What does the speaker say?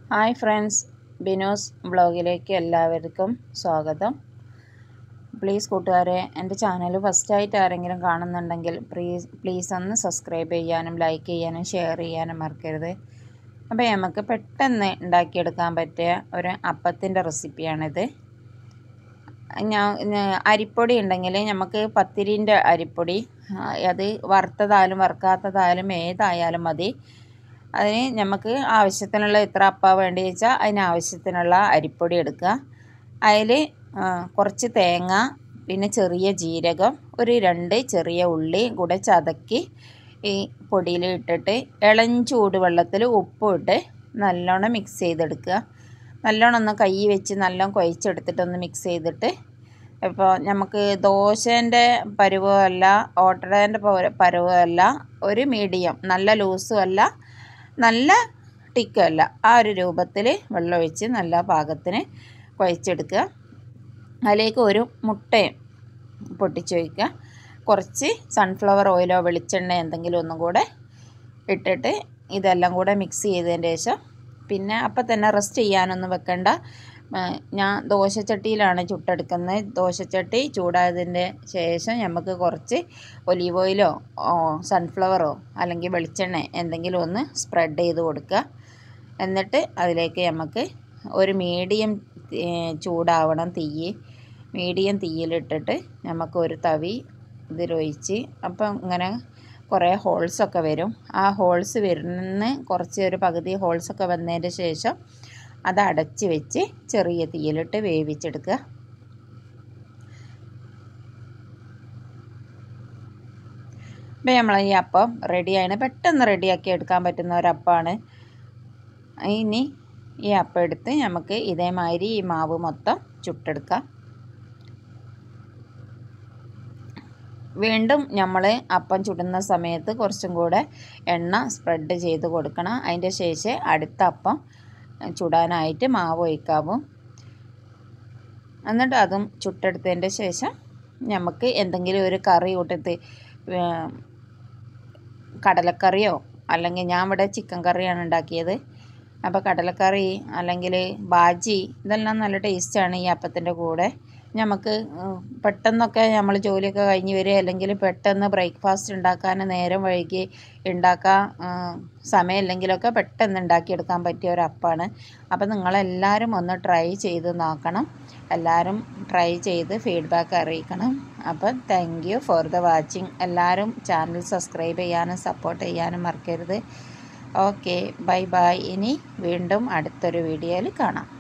hi friends Bino's ബ്ലോഗിലേക്ക് എല്ലാവർക്കും സ്വാഗതം please കൂട്ടുകാരെ എൻ്റെ ചാനൽ ഫസ്റ്റായിട്ട് ആരെങ്കിലും കാണുന്നുണ്ടെങ്കിൽ പ്ലീസ് പ്ലീസ് ഒന്ന് സബ്സ്ക്രൈബ് ചെയ്യാനും ലൈക്ക് ചെയ്യാനും ഷെയർ ചെയ്യാനും മറക്കരുത് അപ്പോൾ നമുക്ക് പെട്ടെന്ന് ഉണ്ടാക്കിയെടുക്കാൻ പറ്റിയ ഒരു അപ്പത്തിൻ്റെ റെസിപ്പിയാണിത് ഞാൻ അരിപ്പൊടി ഉണ്ടെങ്കിൽ നമുക്ക് പത്തിരിൻ്റെ അരിപ്പൊടി അത് വറുത്തതായാലും വറുക്കാത്തതായാലും ഏതായാലും മതി അതിന് നമുക്ക് ആവശ്യത്തിനുള്ള എത്ര അപ്പ വേണ്ടി വെച്ചാൽ അതിന് ആവശ്യത്തിനുള്ള അരിപ്പൊടി എടുക്കുക അതിൽ കുറച്ച് തേങ്ങ പിന്നെ ചെറിയ ജീരകം ഒരു രണ്ട് ചെറിയ ഉള്ളി കൂടെ ചതക്കി ഈ പൊടിയിൽ ഇട്ടിട്ട് ഇളം ചൂടുവെള്ളത്തിൽ ഉപ്പും ഇട്ട് നല്ലോണം മിക്സ് ചെയ്തെടുക്കുക നല്ലോണം ഒന്ന് കൈ വെച്ച് നല്ലോണം കുഴച്ചെടുത്തിട്ടൊന്ന് മിക്സ് ചെയ്തിട്ട് ഇപ്പോൾ നമുക്ക് ദോശേൻ്റെ പരുവമല്ല ഓട്ടടേൻ്റെ പരുവമല്ല ഒരു മീഡിയം നല്ല ലൂസും അല്ല നല്ല ടിക്കല്ല ആ ഒരു രൂപത്തിൽ വെള്ളമൊഴിച്ച് നല്ല പാകത്തിന് കുഴച്ചെടുക്കുക അതിലേക്ക് ഒരു മുട്ടയും പൊട്ടിച്ച് വയ്ക്കുക കുറച്ച് സൺഫ്ലവർ ഓയിലോ വെളിച്ചെണ്ണ എന്തെങ്കിലും ഒന്നും കൂടെ ഇട്ടിട്ട് ഇതെല്ലാം കൂടെ മിക്സ് ചെയ്തതിന് ശേഷം പിന്നെ അപ്പം തന്നെ റെസ്റ്റ് ചെയ്യാനൊന്നും വെക്കണ്ട ഞാൻ ദോശച്ചട്ടിയിലാണ് ചുട്ടെടുക്കുന്നത് ദോശച്ചട്ടി ചൂടായതിൻ്റെ ശേഷം നമുക്ക് കുറച്ച് ഒലീവ് ഓയിലോ സൺഫ്ലവറോ അല്ലെങ്കിൽ വെളിച്ചെണ്ണ എന്തെങ്കിലും ഒന്ന് സ്പ്രെഡ് ചെയ്ത് കൊടുക്കുക എന്നിട്ട് അതിലേക്ക് നമുക്ക് ഒരു മീഡിയം ചൂടാവണം തീയ് മീഡിയം തീയിലിട്ടിട്ട് നമുക്ക് ഒരു തവി ഇതിലൊഴിച്ച് അപ്പം ഇങ്ങനെ കുറേ ഹോൾസൊക്കെ വരും ആ ഹോൾസ് വരുന്ന കുറച്ച് ഒരു പകുതി ഹോൾസൊക്കെ വന്നതിന് ശേഷം അത് അടച്ച് വെച്ച് ചെറിയ തീയിലിട്ട് വേവിച്ചെടുക്കുക ഇപ്പം നമ്മൾ ഈ അപ്പം റെഡിയാണ് പെട്ടെന്ന് റെഡിയാക്കി എടുക്കാൻ പറ്റുന്ന ഒരപ്പമാണ് ഇനി ഈ അപ്പം എടുത്ത് നമുക്ക് ഇതേമാതിരി ഈ മാവ് മൊത്തം ചുട്ടെടുക്കാം വീണ്ടും നമ്മൾ അപ്പം ചുടുന്ന സമയത്ത് കുറച്ചും കൂടെ എണ്ണ സ്പ്രെഡ് ചെയ്ത് കൊടുക്കണം അതിൻ്റെ ശേഷം അടുത്ത അപ്പം ചുടാനായിട്ട് മാവ് ഒഴിക്കാവും എന്നിട്ട് അതും ചുട്ടെടുത്തതിൻ്റെ ശേഷം നമുക്ക് എന്തെങ്കിലും ഒരു കറി കൂട്ടത്ത് കടലക്കറിയോ അല്ലെങ്കിൽ ഞാൻ ഇവിടെ ചിക്കൻ കറിയാണ് ഉണ്ടാക്കിയത് അപ്പോൾ കടലക്കറി അല്ലെങ്കിൽ ബാജി ഇതെല്ലാം നല്ല ടേസ്റ്റാണ് ഈ അപ്പത്തിൻ്റെ കൂടെ നമുക്ക് പെട്ടെന്നൊക്കെ നമ്മൾ ജോലിയൊക്കെ കഴിഞ്ഞ് വരിക അല്ലെങ്കിൽ പെട്ടെന്ന് ബ്രേക്ക്ഫാസ്റ്റ് ഉണ്ടാക്കാൻ നേരം വൈകി ഉണ്ടാക്കാൻ സമയമില്ലെങ്കിലൊക്കെ പെട്ടെന്ന് ഉണ്ടാക്കിയെടുക്കാൻ പറ്റിയ ഒരു അപ്പമാണ് അപ്പോൾ നിങ്ങളെല്ലാവരും ഒന്ന് ട്രൈ ചെയ്ത് നോക്കണം എല്ലാവരും ട്രൈ ചെയ്ത് ഫീഡ്ബാക്ക് അറിയിക്കണം അപ്പോൾ thank you for the watching എല്ലാവരും ചാനൽ സബ്സ്ക്രൈബ് ചെയ്യാനും സപ്പോർട്ട് ചെയ്യാനും മറക്കരുത് ഓക്കെ ബൈ ബൈ ഇനി വീണ്ടും അടുത്തൊരു വീഡിയോയിൽ കാണാം